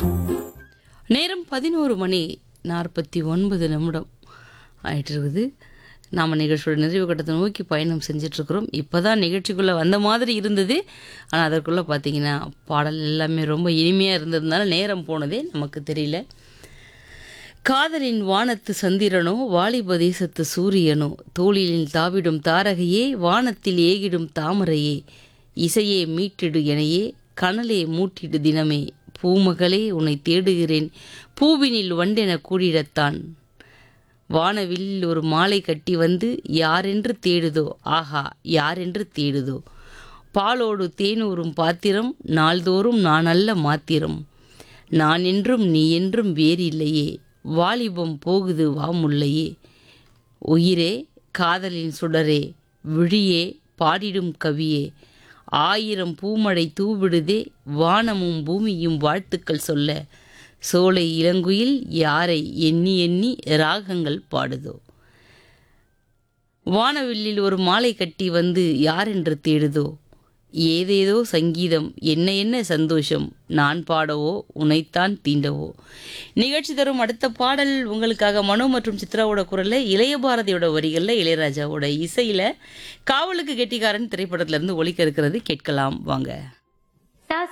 நேரம் பதினோரு மணி நாற்பத்தி ஒன்பது நிமிடம் ஆயிட்டு இருக்குது நாம் நிகழ்ச்சியோட நிறைவு கட்டத்தை நோக்கி பயணம் செஞ்சிட்ருக்குறோம் இப்போ தான் நிகழ்ச்சிக்குள்ளே வந்த மாதிரி இருந்தது ஆனால் அதற்குள்ளே பார்த்தீங்கன்னா பாடல் எல்லாமே ரொம்ப இனிமையாக இருந்ததுனால நேரம் போனதே நமக்கு தெரியல காதலின் வானத்து சந்திரனோ வாலிப தேசத்து சூரியனோ தோளிலில் தாவிடும் தாரகையே வானத்தில் ஏகிடும் தாமரையே இசையே மீட்டிடு எனையே கனலே மூட்டிடு தினமே பூமகளே உன்னை தேடுகிறேன் பூவினில் வண்டென கூடிடத்தான் வானவில் ஒரு மாலை கட்டி வந்து யாரென்று தேடுதோ ஆஹா யாரென்று தேடுதோ பாலோடு தேனூரும் பாத்திரம் நாள்தோறும் நான் அல்ல மாத்திரம் நான் என்றும் நீ என்றும் வேறில்லையே வாலிபம் போகுது வாமுல்லையே உயிரே காதலின் சுடரே விழியே பாடிடும் கவியே ஆயிரம் பூமழை தூவிடுதே வானமும் பூமியும் வாழ்த்துக்கள் சொல்ல சோலை இளங்குயில் யாரை எண்ணி எண்ணி ராகங்கள் பாடுதோ வானவில்லில் ஒரு மாலை கட்டி வந்து யாரென்று தேடுதோ ஏதேதோ சங்கீதம் என்ன என்ன சந்தோஷம் நான் பாடவோ உனைத்தான் தீண்டவோ நிகழ்ச்சி தரும் அடுத்த பாடல் உங்களுக்காக மனு மற்றும் சித்ராவோட குரலில் இளைய பாரதியோட வரிகளில் இளையராஜாவோட இசையில் காவலுக்கு கெட்டிக்காரன் திரைப்படத்திலிருந்து ஒலிக்க இருக்கிறது கேட்கலாம் வாங்க